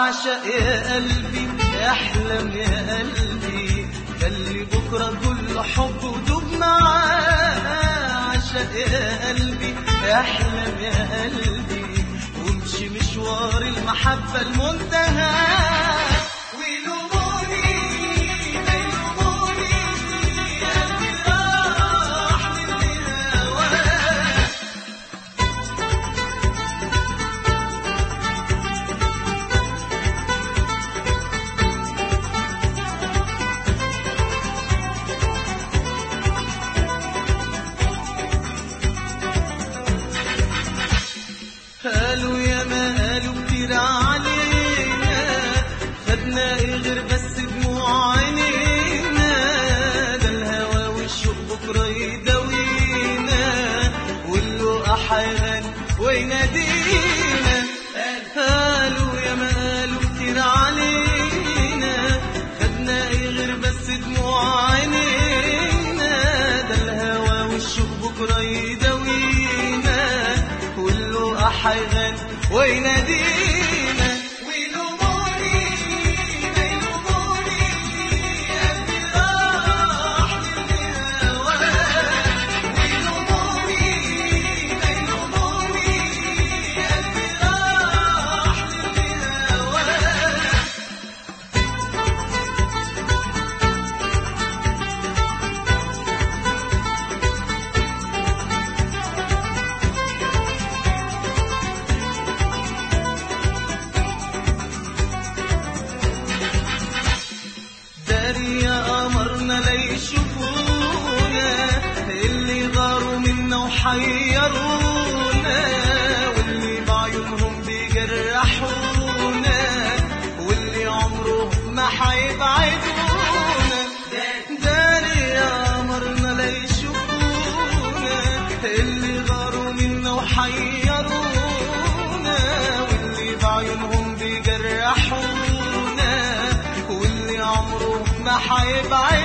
عشق يا قلبي احلم يا قلبي خلي بكرة كل حب ودوب معاه عشق يا قلبي احلم يا قلبي وامشي مشوار المحبة المنتهى ويلوموني ويلوموني يا اللي راح من هواك قالوا يا ما قالوا كتير علينا خدنا ايه غير بس دموع عينينا ده الهوى والشوق بكره يداوينا واللقا حيغني وينادينا قالوا يا ما قالوا كتير علينا خدنا ايه غير بس دموع عينينا ده الهوى والشوق بكره يداوينا كله حيغني وينادينا ويلوموني ويلوموني يا اللي راح من هواك ويلوموني ويلوموني يا اللي راح من هواك داري يا قمرنا لا يشوفونا اللي غاروا منا وحيرونا واللي بعيونهم بيجرحونا واللي عمرهم ما حيبعدونا داري يا قمرنا لا يشوفونا اللي غاروا منا وحيرونا واللي بعيونهم بيجرحونا واللي عمره ما حيبعد